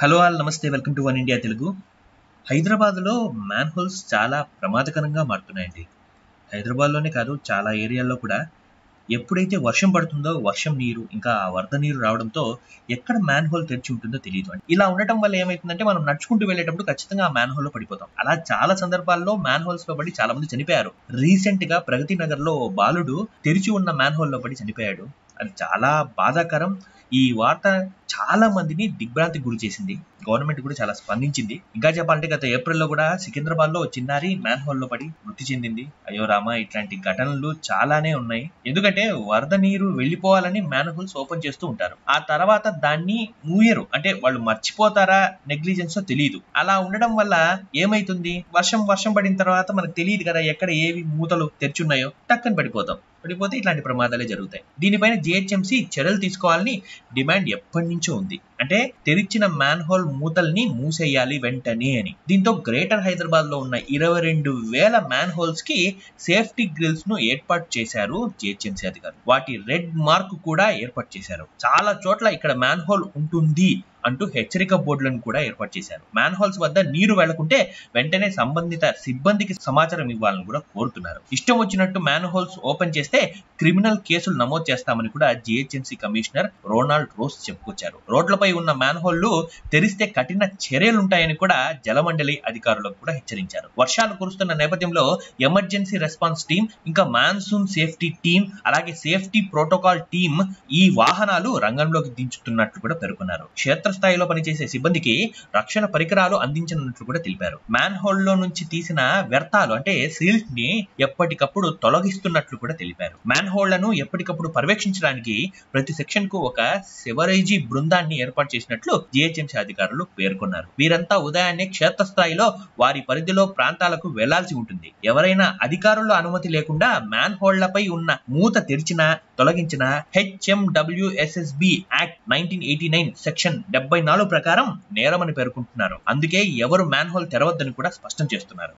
hello all నమస్తే welcome to one India Telugu హైదరాబాద్లో man holes చాలా ప్రమాదకరంగా మారుతున్నాయండి హైదరాబాద్లోనే కాదు చాలా ఏరియాల్లో కూడా ఎప్పుడైతే వర్షం పడుతుందో వర్షం నీరు ఇంకా ఆ వరద నీరు రావడంతో ఎక్కడ మ్యాన్ హోల్ తెరిచి ఉంటుందో తెలియదు అండి ఇలా ఉండటం వల్ల ఏమైతుందంటే మనం నడుచుకుంటూ వెళ్ళేటప్పుడు ఖచ్చితంగా ఆ మ్యాన్ హోల్ లో పడిపోతాం అలా చాలా సందర్భాల్లో మ్యాన్ హోల్స్ లో పడి చాలా మంది చనిపోయారు రీసెంట్ గా ప్రగతి నగర్ లో ఓ బాలుడు తెరిచి ఉన్న మ్యాన్ హోల్ లో పడి చనిపోయాడు అది చాలా బాధాకరం ఈ వార్త చాలా మందిని దిగ్భ్రాంతికి గురి చేసింది గవర్నమెంట్ కూడా చాలా స్పందించింది ఇంకా చెప్పాలంటే గత ఏప్రిల్లో కూడా సికింద్రాబాద్ లో చిన్నారి మ్యాన్ హోల్ లో పడి మృతి చెందింది అయ్యో రామ ఇట్లాంటి ఘటనలు చాలానే ఉన్నాయి ఎందుకంటే వరద నీరు వెళ్ళిపోవాలని మ్యాన్ హోల్స్ ఓపెన్ చేస్తూ ఉంటారు ఆ తర్వాత దాన్ని మూయరు అంటే వాళ్ళు మర్చిపోతారా నెగ్లిజెన్స్ తెలియదు అలా ఉండడం వల్ల ఏమైతుంది వర్షం వర్షం పడిన తర్వాత మనకు తెలియదు కదా ఎక్కడ ఏవి మూతలు తెరిచున్నాయో టక్కని పడిపోతాం పడిపోతే ఇట్లాంటి ప్రమాదాలే జరుగుతాయి దీనిపైన జిహెచ్ఎంసీ చర్యలు తీసుకోవాలని డిమాండ్ ఎప్పటి నుంచో ఉంది అంటే తెరిచిన మ్యాన్ హోల్ మూతల్ని మూసేయాలి వెంటనే అని దీంతో గ్రేటర్ హైదరాబాద్ లో ఉన్న ఇరవై రెండు వేల మ్యాన్ హోల్స్ కి సేఫ్టీ గ్రిల్స్ ను ఏర్పాటు చేశారు జిహెచ్ఎంసీ అధికారులు వాటి రెడ్ మార్క్ కూడా ఏర్పాటు చేశారు చాలా చోట్ల ఇక్కడ మ్యాన్ హోల్ ఉంటుంది అంటూ హెచ్చరిక బోర్డులను కూడా ఏర్పాటు చేశారు మ్యాన్ హోల్స్ వద్ద నీరు వెళ్లకుంటే వెంటనే సంబంధిత సిబ్బందికి సమాచారం ఇవ్వాలని కూడా కోరుతున్నారు ఇష్టం వచ్చినట్టు మ్యాన్ హోల్స్ ఓపెన్ చేస్తే క్రిమినల్ కేసులు నమోదు చేస్తామని కూడా జిహెచ్ఎంసీ కమిషనర్ రోనాల్డ్ రోస్ చెప్పుకొచ్చారు రోడ్లపై ఉన్న మ్యాన్ హోల్లు తెరిస్తే కఠిన చర్యలుంటాయని కూడా జలమండలి అధికారులకు కూడా హెచ్చరించారు వర్షాలు కురుస్తున్న నేపథ్యంలో ఎమర్జెన్సీ రెస్పాన్స్ టీం ఇంకా మాన్సూన్ సేఫ్టీ టీం అలాగే సేఫ్టీ ప్రోటోకాల్ టీం ఈ వాహనాలు రంగంలోకి దించుతున్నట్లు కూడా పేర్కొన్నారు క్షేత్ర స్థాయిలో పనిచేసే సిబ్బందికి రక్షణ పరికరాలు అందించనున్నట్లు కూడా తెలిపారు మ్యాన్ హోల్ లో నుంచి తీసిన వ్యర్థాలు అంటే సీల్స్ ని ఎప్పటికప్పుడు తొలగిస్తున్నట్లు కూడా తెలిపారు మ్యాన్ హోళ్లను ఎప్పటికప్పుడు పర్యవేక్షించడానికి ప్రతి సెక్షన్ కు ఒక సెవరేజీ బృందాన్ని ఏర్పాటు చేసినట్లు జిహెచ్ఎంసీ అధికారులు పేర్కొన్నారు వీరంతా ఉదయాన్నే క్షేత్రస్థాయిలో వారి పరిధిలో ప్రాంతాలకు వెళ్లాల్సి ఉంటుంది ఎవరైనా అధికారుల అనుమతి లేకుండా మ్యాన్ హోళ్లపై ఉన్న మూత తెరిచినా తొలగించిన HMWSSB act nineteen eighty nine section డెబ్బై నాలుగు ప్రకారం నేరమని పేర్కొంటున్నారు అందుకే ఎవరు మ్యాన్ హోల్ తెరవద్దని కూడా స్పష్టం చేస్తున్నారు